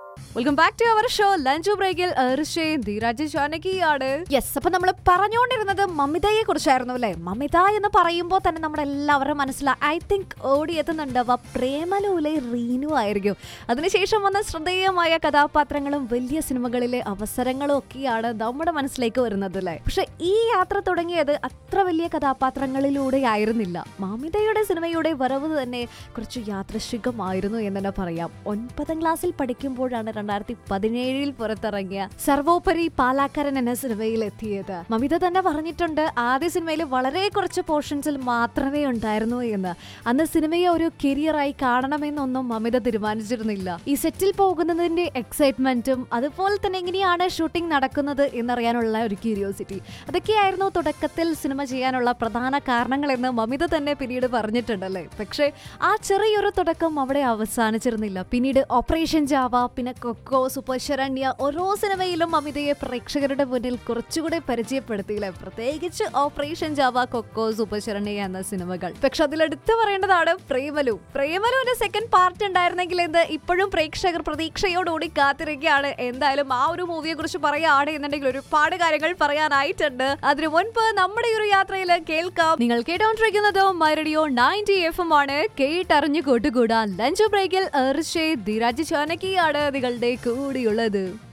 welcome back to our show lunch ബ്രേക്കിൽ ഋഷയും Dheeraj ജാനകിയാണ് yes അപ്പൊ നമ്മൾ പറഞ്ഞുകൊണ്ടിരുന്നത് മമിതയെ കുറിച്ചായിരുന്നു അല്ലേ മമിത എന്ന് പറയുമ്പോൾ തന്നെ നമ്മുടെ എല്ലാവരുടെ മനസ്സിൽ ഐ തിങ്ക് ഓടിയെത്തുന്നുണ്ടാവുക പ്രേമലൂലെ റീനു ആയിരിക്കും അതിനുശേഷം വന്ന ശ്രദ്ധേയമായ കഥാപാത്രങ്ങളും വലിയ സിനിമകളിലെ അവസരങ്ങളും ഒക്കെയാണ് നമ്മുടെ മനസ്സിലേക്ക് വരുന്നത് അല്ലേ പക്ഷെ ഈ യാത്ര തുടങ്ങിയത് അത്ര വലിയ കഥാപാത്രങ്ങളിലൂടെ ആയിരുന്നില്ല മമിതയുടെ സിനിമയുടെ വരവ് തന്നെ കുറച്ച് യാദൃശികമായിരുന്നു എന്ന് തന്നെ പറയാം ഒൻപതാം ക്ലാസ്സിൽ പഠിക്കുമ്പോഴാണ് രണ്ടായിരത്തി പതിനേഴിൽ പുറത്തിറങ്ങിയ സർവോപരി പാലാക്കരൻ എന്ന സിനിമയിൽ എത്തിയത് മമിത തന്നെ പറഞ്ഞിട്ടുണ്ട് ആദ്യ സിനിമയിൽ വളരെ കുറച്ച് പോർഷൻസിൽ മാത്രമേ ഉണ്ടായിരുന്നു എന്ന് അന്ന് സിനിമയെ ഒരു കരിയറായി കാണണമെന്നൊന്നും മമിത തീരുമാനിച്ചിരുന്നില്ല ഈ സെറ്റിൽ പോകുന്നതിന്റെ എക്സൈറ്റ്മെന്റും അതുപോലെ തന്നെ എങ്ങനെയാണ് ഷൂട്ടിംഗ് നടക്കുന്നത് എന്നറിയാനുള്ള ഒരു ക്യൂരിയോസിറ്റി അതൊക്കെയായിരുന്നു തുടക്കത്തിൽ സിനിമ ചെയ്യാനുള്ള പ്രധാന കാരണങ്ങളെന്ന് മമിത തന്നെ പിന്നീട് പറഞ്ഞിട്ടുണ്ടല്ലേ പക്ഷേ ആ ചെറിയൊരു തുടക്കം അവിടെ അവസാനിച്ചിരുന്നില്ല പിന്നീട് ഓപ്പറേഷൻ ജാവ പിന്നെ കൊക്കോ സൂപ്പർ ശരണ്യ ഓരോ സിനിമയിലും മമിതയെ പ്രേക്ഷകരുടെ മുന്നിൽ കുറച്ചുകൂടെ പരിചയപ്പെടുത്തിയില്ലേ പ്രത്യേകിച്ച് operation Java Kho Kho super Sharanya എന്ന സിനിമകൾ പക്ഷെ അതിലെടുത്ത് പറയേണ്ടതാണ് പ്രേമലു പ്രേമലുവിന്റെ സെക്കൻഡ് പാർട്ട് ഉണ്ടായിരുന്നെങ്കിൽ എന്ത് ഇപ്പോഴും പ്രേക്ഷകർ പ്രതീക്ഷയോടുകൂടി കാത്തിരിക്കുകയാണ് എന്തായാലും ആ ഒരു മൂവിയെ കുറിച്ച് പറയുകയാണ് എന്നുണ്ടെങ്കിൽ ഒരുപാട് കാര്യങ്ങൾ പറയാനായിട്ടുണ്ട് അതിനു മുൻപ് നമ്മുടെ ഈ ഒരു യാത്രയിൽ കേൾക്കാം നിങ്ങൾ കേട്ടോണ്ടിരിക്കുന്നത് മൈറഡിയോ നയൻറ്റി എഫ് എം ആണ് കേട്ടറിഞ്ഞു കൂട്ടുകൂടാൻ ലഞ്ച് ബ്രേക്കിൽ ഋഷേ ധീരാജ് ചാനകിയാണ് നിങ്ങളുടെ കൂടിയുള്ളത്